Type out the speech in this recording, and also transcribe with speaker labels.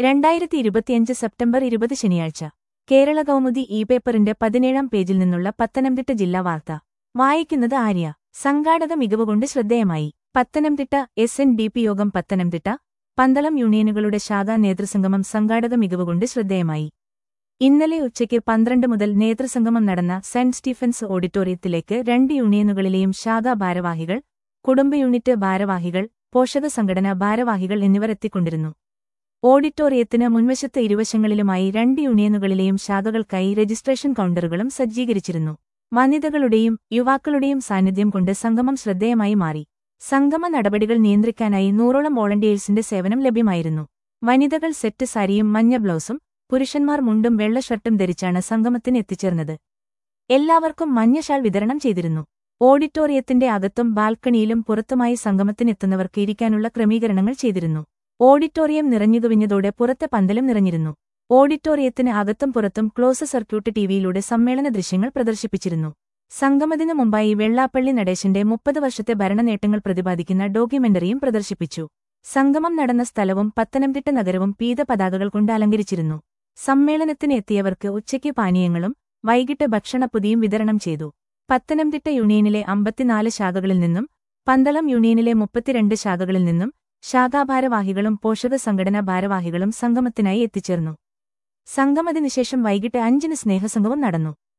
Speaker 1: രണ്ടായിരത്തി ഇരുപത്തിയഞ്ച് സെപ്റ്റംബർ ഇരുപത് ശനിയാഴ്ച കേരള കൗമുദി ഇ പേപ്പറിന്റെ പതിനേഴാം പേജിൽ നിന്നുള്ള പത്തനംതിട്ട ജില്ലാ വാർത്ത വായിക്കുന്നത് ആര്യ സംഘാടക മികവുകൊണ്ട് ശ്രദ്ധേയമായി Pathanamthitta S N D P യോഗം പത്തനംതിട്ട പന്തളം യൂണിയനുകളുടെ ശാഖാ നേതൃസംഗമം സംഘാടക മികവുകൊണ്ട് ശ്രദ്ധേയമായി ഇന്നലെ ഉച്ചയ്ക്ക് പന്ത്രണ്ട് മുതൽ നേതൃസംഗമം നടന്ന സെന്റ് സ്റ്റീഫൻസ് ഓഡിറ്റോറിയത്തിലേക്ക് രണ്ട് യൂണിയനുകളിലെയും ശാഖാ ഭാരവാഹികൾ കുടുംബ യൂണിറ്റ് ഭാരവാഹികൾ പോഷക സംഘടന ഭാരവാഹികൾ എന്നിവർ എത്തിക്കൊണ്ടിരുന്നു ഓഡിറ്റോറിയത്തിന് മുൻവശത്ത് ഇരുവശങ്ങളിലുമായി രണ്ട് യൂണിയനുകളിലെയും ശാഖകൾക്കായി രജിസ്ട്രേഷൻ കൗണ്ടറുകളും സജ്ജീകരിച്ചിരുന്നു വനിതകളുടെയും യുവാക്കളുടെയും സാന്നിധ്യം കൊണ്ട് സംഗമം ശ്രദ്ധേയമായി മാറി സംഗമ നടപടികൾ നിയന്ത്രിക്കാനായി നൂറോളം വോളണ്ടിയേഴ്സിന്റെ സേവനം ലഭ്യമായിരുന്നു വനിതകൾ സെറ്റ് സാരിയും മഞ്ഞ ബ്ലൗസും പുരുഷന്മാർ മുണ്ടും വെള്ള ഷർട്ടും ധരിച്ചാണ് സംഗമത്തിന് എത്തിച്ചേർന്നത് എല്ലാവർക്കും മഞ്ഞ ഷാൾ വിതരണം ചെയ്തിരുന്നു ഓഡിറ്റോറിയത്തിന്റെ അകത്തും ബാൽക്കണിയിലും പുറത്തുമായി സംഗമത്തിനെത്തുന്നവർക്ക് ഇരിക്കാനുള്ള ക്രമീകരണങ്ങൾ ചെയ്തിരുന്നു ഓഡിറ്റോറിയം നിറഞ്ഞുകവിഞ്ഞതോടെ പുറത്തെ പന്തലും നിറഞ്ഞിരുന്നു ഓഡിറ്റോറിയത്തിന് അകത്തും പുറത്തും ക്ലോസ് സർക്യൂട്ട് ടിവിയിലൂടെ സമ്മേളന ദൃശ്യങ്ങൾ പ്രദർശിപ്പിച്ചിരുന്നു സംഗമത്തിനു മുമ്പായി വെള്ളാപ്പള്ളി നടേശന്റെ മുപ്പത് വർഷത്തെ ഭരണനേട്ടങ്ങൾ പ്രതിപാദിക്കുന്ന ഡോക്യുമെന്ററിയും പ്രദർശിപ്പിച്ചു സംഗമം നടന്ന സ്ഥലവും പത്തനംതിട്ട നഗരവും പീതപതാകകൾ കൊണ്ട് അലങ്കരിച്ചിരുന്നു സമ്മേളനത്തിന് എത്തിയവർക്ക് ഉച്ചയ്ക്ക് പാനീയങ്ങളും വൈകിട്ട് ഭക്ഷണപ്പൊതിയും വിതരണം ചെയ്തു പത്തനംതിട്ട യൂണിയനിലെ അമ്പത്തിനാല് ശാഖകളിൽ നിന്നും പന്തളം യൂണിയനിലെ മുപ്പത്തിരണ്ട് ശാഖകളിൽ നിന്നും ശാഖാഭാരവാഹികളും പോഷക സംഘടനാ ഭാരവാഹികളും സംഗമത്തിനായി എത്തിച്ചേർന്നു സംഗമത്തിനുശേഷം വൈകിട്ട് അഞ്ചിന് സ്നേഹസംഗമം നടന്നു